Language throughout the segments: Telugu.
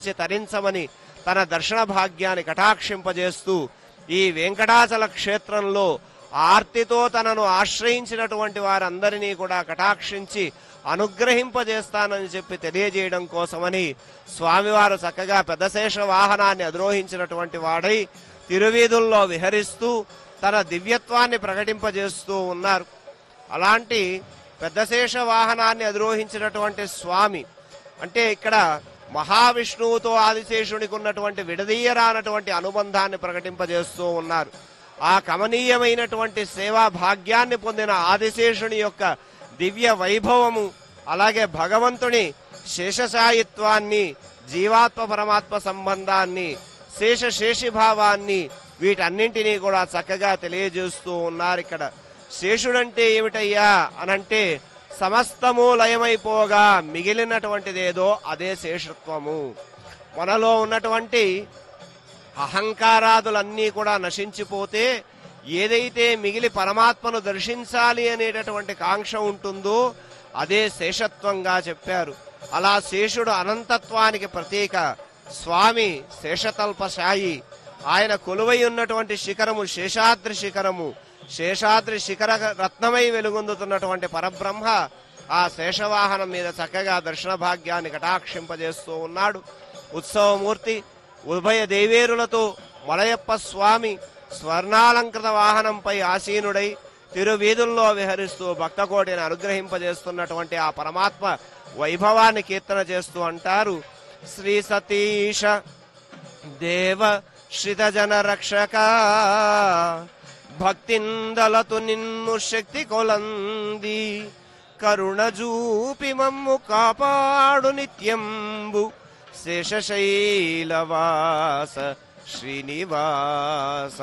ఆశ్రయించి తరించమని తన దర్శన భాగ్యాన్ని కటాక్షింపజేస్తూ ఈ వెంకటాచల క్షేత్రంలో ఆర్తితో తనను ఆశ్రయించినటువంటి వారందరినీ కూడా కటాక్షించి అనుగ్రహింపజేస్తానని చెప్పి తెలియజేయడం కోసమని స్వామివారు చక్కగా పెద్దశేష వాహనాన్ని అధిరోహించినటువంటి వాడై తిరువీధుల్లో విహరిస్తూ తన దివ్యత్వాన్ని ప్రకటింపజేస్తూ ఉన్నారు అలాంటి పెద్దశేష వాహనాన్ని అధిరోహించినటువంటి స్వామి అంటే ఇక్కడ మహావిష్ణువుతో ఆదిశేషునికి ఉన్నటువంటి విడదీయరానటువంటి అనుబంధాన్ని ప్రకటింపజేస్తూ ఉన్నారు ఆ కమనీయమైనటువంటి సేవా భాగ్యాన్ని పొందిన ఆదిశేషుని యొక్క దివ్య వైభవము అలాగే భగవంతుని శేషశాయిత్వాన్ని జీవాత్మ పరమాత్మ సంబంధాన్ని శేష శేషిభావాన్ని వీటన్నింటినీ కూడా చక్కగా తెలియజేస్తూ ఉన్నారు ఇక్కడ శేషుడంటే ఏమిటయ్యా అనంటే సమస్తము లయమైపోగా మిగిలినటువంటిదేదో అదే శేషత్వము మనలో ఉన్నటువంటి అహంకారాదులన్నీ కూడా నశించిపోతే ఏదైతే మిగిలి పరమాత్మను దర్శించాలి అనేటటువంటి కాంక్ష ఉంటుందో అదే శేషత్వంగా చెప్పారు అలా శేషుడు అనంతత్వానికి ప్రతీక స్వామి శేషతల్పశాయి ఆయన కొలువై ఉన్నటువంటి శిఖరము శేషాద్రి శిఖరము శేషాద్రి శిఖర రత్నమై వెలుగొందుతున్నటువంటి పరబ్రహ్మ ఆ శేషవాహనం మీద చక్కగా దర్శన భాగ్యాన్ని కటాక్షింపజేస్తూ ఉన్నాడు ఉత్సవమూర్తి ఉభయ దేవేరులతో మలయప్ప స్వామి స్వర్ణాలంకృత వాహనంపై ఆసీనుడై తిరువీధుల్లో విహరిస్తూ భక్తకోటిని అనుగ్రహింపజేస్తున్నటువంటి ఆ పరమాత్మ వైభవాన్ని కీర్తన చేస్తూ అంటారు శ్రీ సతీష దేవ శ్రితజన రక్షక భక్తిందలతు నిన్ను శక్తి కొలంది కరుణ జూపి మమ్ము కాపాడు నిత్యంబు శేషశైలవాస శ్రీనివాస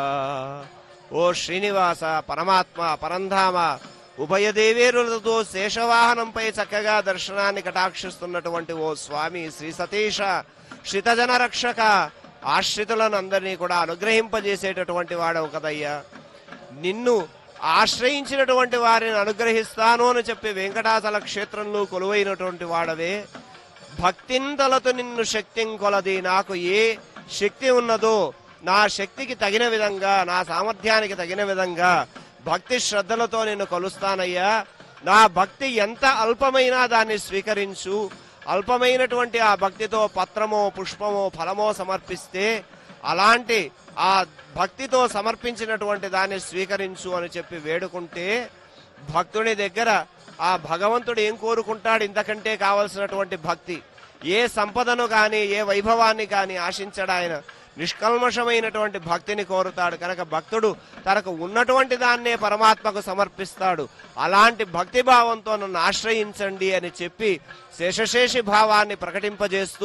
ఓ శ్రీనివాస పరమాత్మ పరంధామ ఉభయ దేవేరులతో శేషవాహనంపై చక్కగా దర్శనాన్ని కటాక్షిస్తున్నటువంటి ఓ స్వామి శ్రీ సతీష శ్రితజన రక్షక ఆశ్రితులను అందరినీ కూడా అనుగ్రహింపజేసేటటువంటి వాడవు కదయ్యా నిన్ను ఆశ్రయించినటువంటి వారిని అనుగ్రహిస్తాను అని చెప్పి వెంకటాచల క్షేత్రంలో కొలువైనటువంటి వాడవే భక్తింతలతో నిన్ను శక్తిం కొలది నాకు ఏ శక్తి ఉన్నదో నా శక్తికి తగిన విధంగా నా సామర్థ్యానికి తగిన విధంగా భక్తి శ్రద్ధలతో నిన్ను కొలుస్తానయ్యా నా భక్తి ఎంత అల్పమైనా దాన్ని స్వీకరించు అల్పమైనటువంటి ఆ భక్తితో పత్రమో పుష్పమో ఫలమో సమర్పిస్తే అలాంటి ఆ భక్తితో సమర్పించినటువంటి దాన్ని స్వీకరించు అని చెప్పి వేడుకుంటే భక్తుని దగ్గర ఆ భగవంతుడు ఏం కోరుకుంటాడు ఇంతకంటే కావలసినటువంటి భక్తి ఏ సంపదను గాని ఏ వైభవాన్ని గాని ఆశించడు ఆయన నిష్కల్మషమైనటువంటి భక్తిని కోరుతాడు కనుక భక్తుడు తనకు ఉన్నటువంటి దాన్నే పరమాత్మకు సమర్పిస్తాడు అలాంటి భక్తి భావంతో నన్ను ఆశ్రయించండి అని చెప్పి శేషశేషి భావాన్ని ప్రకటింపజేస్తూ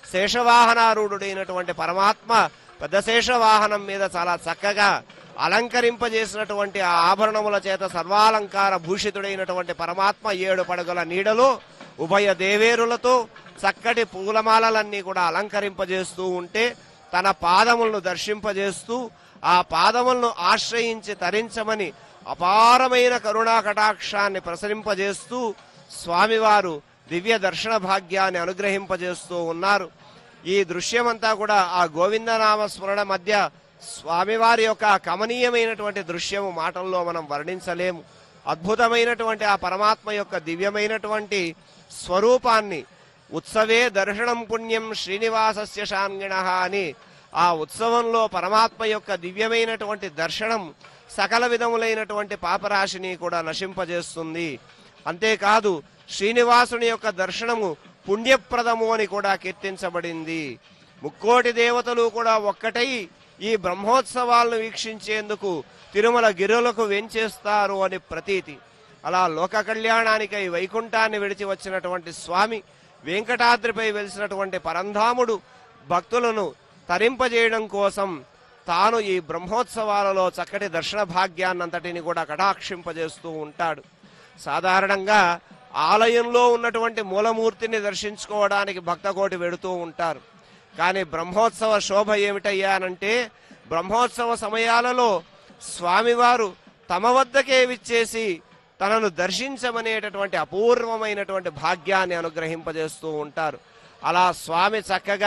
శేషవాహనారూఢుడైనటువంటి పరమాత్మ పెద్ద శేషవాహనం మీద చాలా చక్కగా అలంకరింపజేసినటువంటి ఆ ఆభరణముల చేత సర్వాలంకార భూషితుడైనటువంటి పరమాత్మ ఏడు పడగల నీడలో ఉభయ దేవేరులతో చక్కటి పూలమాలలన్నీ కూడా అలంకరింపజేస్తూ ఉంటే తన పాదములను దర్శింపజేస్తూ ఆ పాదములను ఆశ్రయించి తరించమని అపారమైన కరుణా కటాక్షాన్ని ప్రసరింపజేస్తూ స్వామివారు దివ్య దర్శన భాగ్యాన్ని అనుగ్రహింపజేస్తూ ఉన్నారు ఈ దృశ్యమంతా కూడా ఆ గోవిందనామ స్మరణ మధ్య స్వామివారి యొక్క ఆ కమనీయమైనటువంటి దృశ్యము మాటల్లో మనం వర్ణించలేము అద్భుతమైనటువంటి ఆ పరమాత్మ యొక్క దివ్యమైనటువంటి స్వరూపాన్ని ఉత్సవే దర్శనం పుణ్యం శ్రీనివాసస్య శాంగిణ అని ఆ ఉత్సవంలో పరమాత్మ యొక్క దివ్యమైనటువంటి దర్శనం సకల విధములైనటువంటి పాపరాశిని కూడా నశింపజేస్తుంది అంతేకాదు శ్రీనివాసుని యొక్క దర్శనము పుణ్యప్రదము అని కూడా కీర్తించబడింది ముక్కోటి దేవతలు కూడా ఒక్కటై ఈ బ్రహ్మోత్సవాలను వీక్షించేందుకు తిరుమల గిరులకు వెంచేస్తారు అని ప్రతీతి అలా లోక కళ్యాణానికై వైకుంఠాన్ని విడిచి వచ్చినటువంటి స్వామి వెంకటాద్రిపై వెలిసినటువంటి పరంధాముడు భక్తులను తరింపజేయడం కోసం తాను ఈ బ్రహ్మోత్సవాలలో చక్కటి దర్శన భాగ్యాన్నంతటిని కూడా కటాక్షింపజేస్తూ ఉంటాడు సాధారణంగా ఆలయంలో ఉన్నటువంటి మూలమూర్తిని దర్శించుకోవడానికి భక్తకోటి వెడుతూ ఉంటారు కానీ బ్రహ్మోత్సవ శోభ ఏమిటయ్యా అనంటే బ్రహ్మోత్సవ సమయాలలో స్వామివారు తమ వద్దకే విచ్చేసి తనను దర్శించమనేటటువంటి అపూర్వమైనటువంటి భాగ్యాన్ని అనుగ్రహింపజేస్తూ ఉంటారు అలా స్వామి చక్కగా